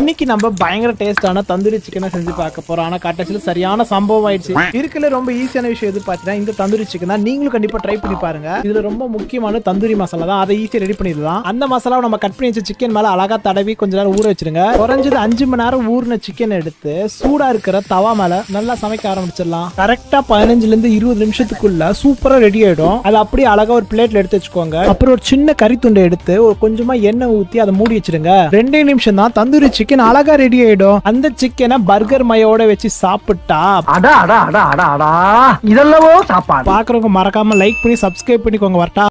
இன்னைக்கு நம்ம பயங்கர டேஸ்டான தந்தூரி சிக்கனை செஞ்சு பார்க்க போறோம் ஆனா கட்டச்சில சரியான சம்பவம் ஆயிடுச்சு இருக்கல ரொம்ப ஈஸியான விஷயம் எது பார்த்தீங்கன்னா இந்த தந்தூரி சிக்கன் தான் நீங்களும் கண்டிப்பா ட்ரை பண்ணி பாருங்க இதுல ரொம்ப முக்கியமான தந்தூரி மசாலா தான் அதை ஈஸியா ரெடி பண்ணிடலாம் அந்த மசாலாவை நம்ம கட் பண்ணி வச்ச சிக்கன் மேல அழகா தடவி கொஞ்ச நேரம் ஊற வச்சிருங்க குறைஞ்சது அஞ்சு மணி நேரம் ஊறின சிக்கன் எடுத்து சூடா இருக்கிற தவா மேல நல்லா சமைக்க ஆரம்பிச்சிடலாம் கரெக்டா பதினஞ்சுல இருந்து இருபது நிமிஷத்துக்குள்ள சூப்பரா ரெடி ஆயிடும் அதை அப்படியே அழகா ஒரு பிளேட்ல எடுத்து வச்சுக்கோங்க அப்புறம் ஒரு சின்ன கறி துண்டை எடுத்து ஒரு கொஞ்சமா எண்ணெய் ஊத்தி அதை மூடி வச்சிருங்க ரெண்டே நிமிஷம் தான் தந்தூரி சிக்கன் அழகா ரெடி ஆயிடும் அந்த சிக்கனை பர்கர் மயோட வச்சு சாப்பிட்டா அடா அடா அடா அடா அடா இதெல்லவோ சாப்பாடு பாக்குறவங்க மறக்காம லைக் பண்ணி சப்ஸ்கிரைப் பண்ணிக்கோங்க வரட்டா